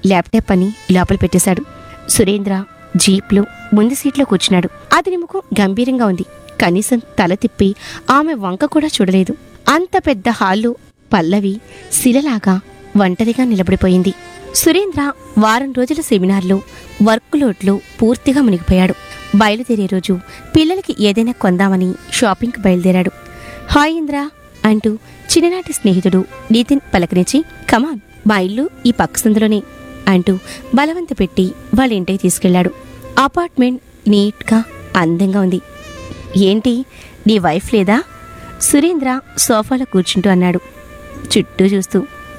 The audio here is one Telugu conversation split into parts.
ల్యాప్టాప్ అని లోపల పెట్టేశాడు సురేంద్ర జీప్లో ముందు సీట్లో కూర్చున్నాడు అతని ముఖం గంభీరంగా ఉంది కనీసం తల తిప్పి ఆమె వంక కూడా చూడలేదు అంత పెద్ద హాల్లో పల్లవి శిలలాగా ఒంటరిగా నిలబడిపోయింది సురేంద్ర వారం రోజుల సెమినార్లో వర్క్ లోడ్లో పూర్తిగా మునిగిపోయాడు బయలుదేరే రోజు పిల్లలకి ఏదైనా కొందామని షాపింగ్కి బయలుదేరాడు హాయ్ ఇంద్ర అంటూ చిన్ననాటి స్నేహితుడు నితిన్ పలకరించి కమాన్ మా ఇల్లు ఈ పక్క సందులోనే అంటూ బలవంత పెట్టి వాళ్ళ ఇంటికి తీసుకెళ్లాడు అపార్ట్మెంట్ నీట్గా అందంగా ఉంది ఏంటి నీ వైఫ్ లేదా సురేంద్ర సోఫాలో కూర్చుంటూ అన్నాడు చుట్టూ చూస్తూ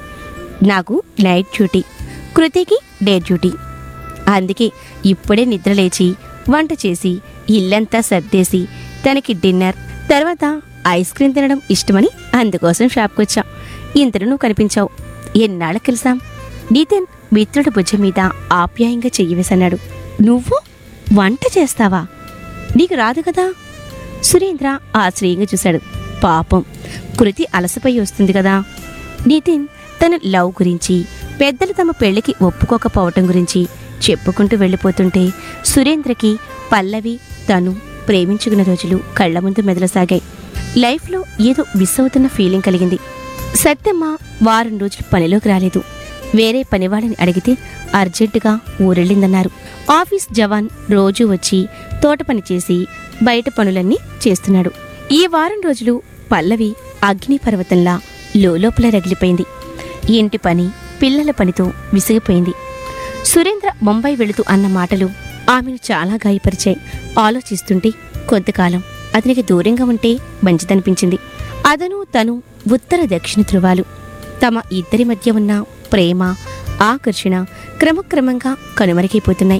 నాకు నైట్ డ్యూటీ కృతికి డే డ్యూటీ అందుకే ఇప్పుడే నిద్ర లేచి వంట చేసి ఇల్లంతా సర్దేసి తనకి డిన్నర్ తర్వాత ఐస్ క్రీమ్ తినడం ఇష్టమని అందుకోసం షాప్కి వచ్చాం ఇంతలో నువ్వు కనిపించావు ఎన్నాళ్ళ కలిసాం నితిన్ మిత్రుడి భుజం మీద ఆప్యాయంగా చెయ్యి వేసన్నాడు నువ్వు వంట చేస్తావా నీకు రాదు కదా సురేంద్ర ఆశ్చర్యంగా చూశాడు పాపం కృతి అలసపోయి వస్తుంది కదా నితిన్ తన లవ్ గురించి పెద్దలు తమ పెళ్లికి ఒప్పుకోకపోవటం గురించి చెప్పుకుంటూ వెళ్ళిపోతుంటే సురేంద్రకి పల్లవి తను ప్రేమించుకున్న రోజులు కళ్ళ ముందు మెదలసాగాయి లైఫ్లో ఏదో మిస్ అవుతున్న ఫీలింగ్ కలిగింది సత్యమ్మ వారం రోజులు పనిలోకి రాలేదు వేరే పనివాళ్ళని అడిగితే అర్జెంటుగా ఊరెళ్ళిందన్నారు ఆఫీస్ జవాన్ రోజు వచ్చి తోట పని చేసి బయట పనులన్నీ చేస్తున్నాడు ఈ వారం రోజులు పల్లవి అగ్ని పర్వతంలా లోపల రగిలిపోయింది ఇంటి పని పిల్లల పనితో విసిగిపోయింది సురేంద్ర ముంబై వెళుతూ అన్న మాటలు ఆమెను చాలా గాయపరిచాయి ఆలోచిస్తుంటే కొంతకాలం అతనికి దూరంగా ఉంటే మంచిదనిపించింది అదను తను ఉత్తర దక్షిణ ధృవాలు తమ ఇద్దరి మధ్య ఉన్న ప్రేమ ఆకర్షణ క్రమక్రమంగా కనుమరుగైపోతున్నాయి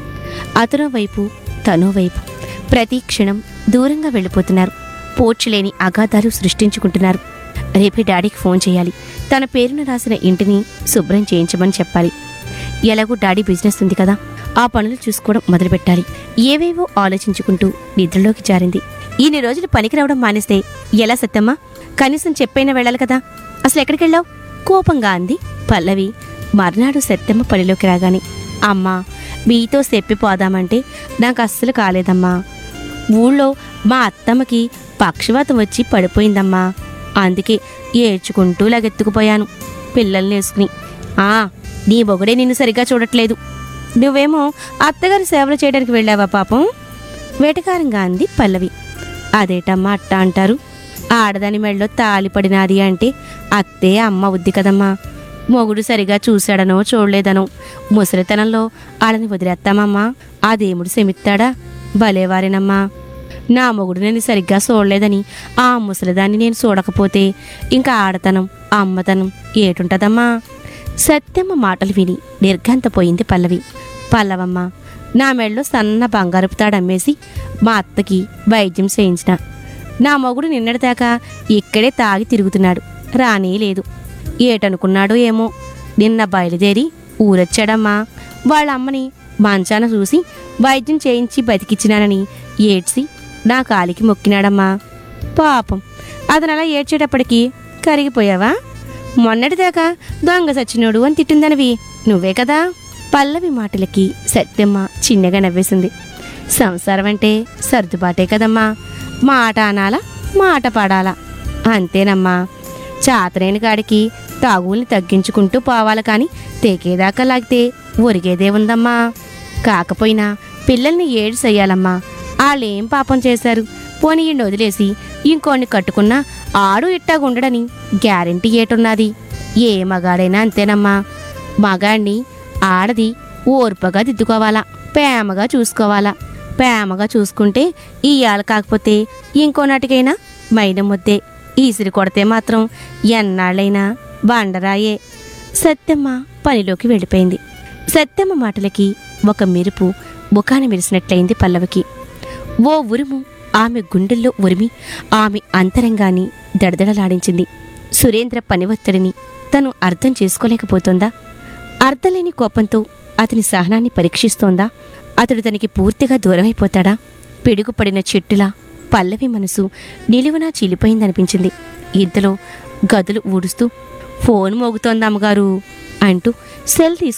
అతనో వైపు తనో వైపు ప్రతి క్షణం దూరంగా వెళ్ళిపోతున్నారు పోడ్చులేని అగాధాలు సృష్టించుకుంటున్నారు రేపే డాడీకి ఫోన్ చేయాలి తన పేరున రాసిన ఇంటిని శుభ్రం చేయించమని చెప్పాలి ఎలాగో డాడీ బిజినెస్ ఉంది కదా ఆ పనులు చూసుకోవడం మొదలుపెట్టాలి ఏవేవో ఆలోచించుకుంటూ నిద్రలోకి జారింది ఇన్ని రోజులు పనికి రావడం మానేస్తే ఎలా సత్తమ్మా కనీసం చెప్పైనా వెళ్ళాలి కదా అసలు ఎక్కడికి వెళ్ళావు కోపంగా అంది పల్లవి మర్నాడు సత్యమ్మ పనిలోకి రాగానే అమ్మా మీతో చెప్పిపోదామంటే నాకు అస్సలు కాలేదమ్మా ఊళ్ళో మా అత్తమ్మకి పక్షవాతం వచ్చి పడిపోయిందమ్మా అందుకే ఏడ్చుకుంటూ లగెత్తుకుపోయాను పిల్లల్ని వేసుకుని ఆ నీ బొగడే నిన్ను సరిగ్గా చూడట్లేదు నువ్వేమో అత్తగారి సేవలు చేయడానికి వెళ్ళావా పాపం వేటకారంగా అంది పల్లవి అదేటమ్మా అట్ట అంటారు ఆడదాని మెళ్ళలో తాలి పడినాది అంటే అత్తే అమ్మ ఉద్ది కదమ్మా మొగుడు సరిగా చూశాడనో చూడలేదనో ముసలితనంలో ఆడని వదిలేస్తామమ్మా ఆ దేవుడు శమిత్తాడా భలేవారేనమ్మా నా మొగుడు నేను సరిగ్గా చూడలేదని ఆ ముసలిదాన్ని నేను చూడకపోతే ఇంకా ఆడతనం అమ్మతనం ఏటుంటదమ్మా సత్యమ్మ మాటలు విని నిర్ఘంతపోయింది పల్లవి పల్లవమ్మ నా మెళ్ళో సన్న బంగారపు తాడు అమ్మేసి మా అత్తకి వైద్యం చేయించిన నా మొగుడు నిన్నటిదాకా ఇక్కడే తాగి తిరుగుతున్నాడు రానే లేదు ఏటనుకున్నాడో ఏమో నిన్న బయలుదేరి ఊరొచ్చాడమ్మా వాళ్ళ అమ్మని మంచాన చూసి వైద్యం చేయించి బతికిచ్చినానని ఏడ్చి నా కాలికి మొక్కినాడమ్మా పాపం అతను అలా ఏడ్చేటప్పటికి కరిగిపోయావా మొన్నటిదాకా దొంగ సచ్చినోడు అని తిట్టిందనివి నువ్వే కదా పల్లవి మాటలకి సత్యమ్మ చిన్నగా నవ్వేసింది సంసారం అంటే సర్దుబాటే కదమ్మా మాట అనాలా మాట పాడాలా అంతేనమ్మా చాతరైన గాడికి తాగుల్ని తగ్గించుకుంటూ పోవాలి కానీ తెగేదాకా లాగితే ఒరిగేదే ఉందమ్మా కాకపోయినా పిల్లల్ని ఏడు చెయ్యాలమ్మా వాళ్ళేం పాపం చేశారు పోనీ ఈయన్ని వదిలేసి ఇంకోని కట్టుకున్నా ఆడు ఇట్టాగుండడని గ్యారెంటీ ఏటున్నది ఏ మగాడైనా అంతేనమ్మా మగాడిని ఆడది ఓర్పగా దిద్దుకోవాలా ప్రేమగా చూసుకోవాలా ప్రేమగా చూసుకుంటే ఇయ్యాల కాకపోతే ఇంకో నాటికైనా మైనం ముద్దే ఈసిరి కొడితే మాత్రం ఎన్నాళ్ళైనా బండరాయే సత్యమ్మ పనిలోకి వెళ్ళిపోయింది సత్యమ్మ మాటలకి ఒక మెరుపు ముఖాన మెరిసినట్లయింది పల్లవికి ఓ ఉరుము ఆమె గుండెల్లో ఉరిమి ఆమె అంతరంగాన్ని దడదడలాడించింది సురేంద్ర పని ఒత్తిడిని తను అర్థం చేసుకోలేకపోతోందా అర్థలేని కోపంతో అతని సహనాన్ని పరీక్షిస్తోందా అతడు తనకి పూర్తిగా దూరమైపోతాడా పిడుగుపడిన చెట్టులా పల్లవి మనసు నిలువునా చీలిపోయిందనిపించింది ఇంతలో గదులు ఊడుస్తూ ఫోన్ మోగుతోంది అమ్మగారు అంటూ సెల్ తీసుకు